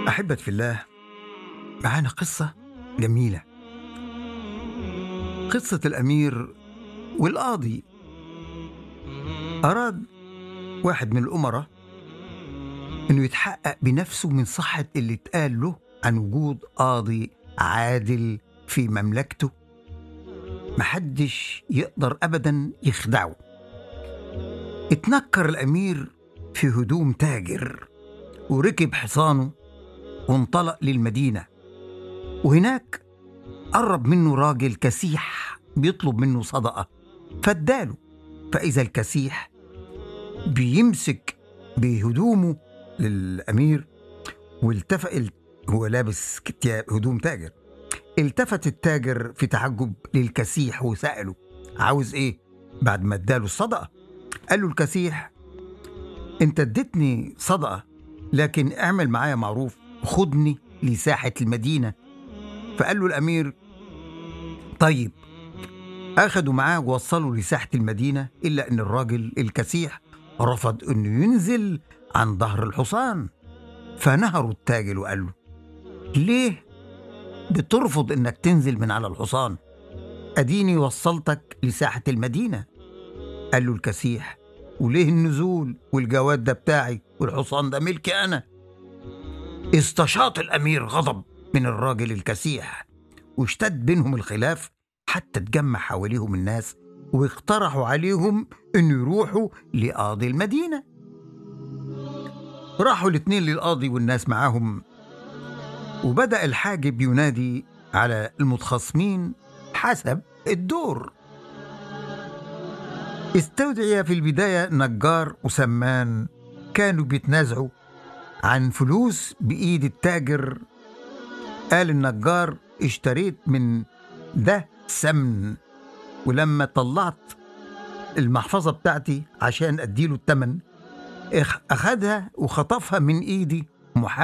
أحبة في الله معانا قصة جميلة قصة الأمير والقاضي أراد واحد من الأمراء إنه يتحقق بنفسه من صحة اللي اتقال له عن وجود قاضي عادل في مملكته محدش يقدر أبدا يخدعه اتنكر الأمير في هدوم تاجر وركب حصانه وانطلق للمدينة وهناك قرب منه راجل كسيح بيطلب منه صدقة فاداله فإذا الكسيح بيمسك بهدومه للأمير والتفت هو لابس كتياب هدوم تاجر التفت التاجر في تعجب للكسيح وسأله عاوز ايه بعد ما اداله الصدقة قال له الكسيح انت اديتني صدقة لكن اعمل معايا معروف خدني لساحة المدينة فقال له الأمير طيب أخدوا معاه ووصلوا لساحة المدينة إلا أن الراجل الكسيح رفض أنه ينزل عن ظهر الحصان فنهروا التاجر وقال له ليه بترفض أنك تنزل من على الحصان أديني وصلتك لساحة المدينة قال له الكسيح وليه النزول والجواد ده بتاعي والحصان ده ملكي أنا استشاط الأمير غضب من الراجل الكسيح واشتد بينهم الخلاف حتى تجمع حواليهم الناس واقترحوا عليهم انه يروحوا لقاضي المدينة راحوا الاتنين للقاضي والناس معاهم وبدأ الحاجب ينادي على المتخاصمين حسب الدور استودعي في البداية نجار وسمان كانوا بيتنازعوا عن فلوس بإيد التاجر قال النجار اشتريت من ده سمن ولما طلعت المحفظة بتاعتي عشان أديله التمن اخ- أخدها وخطفها من إيدي محاول